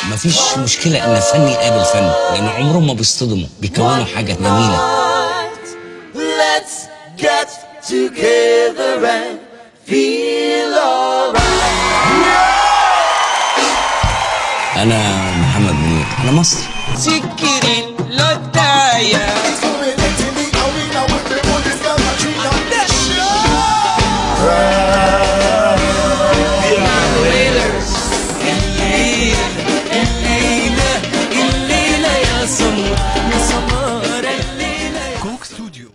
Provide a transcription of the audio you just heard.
مفيش مشكله ان فن يقابل فن لان عمرهم ما بيصطدموا بيكونوا حاجه جميله Let's get together and feel alright. انا محمد منير انا مصري Chiquiril, lotaya.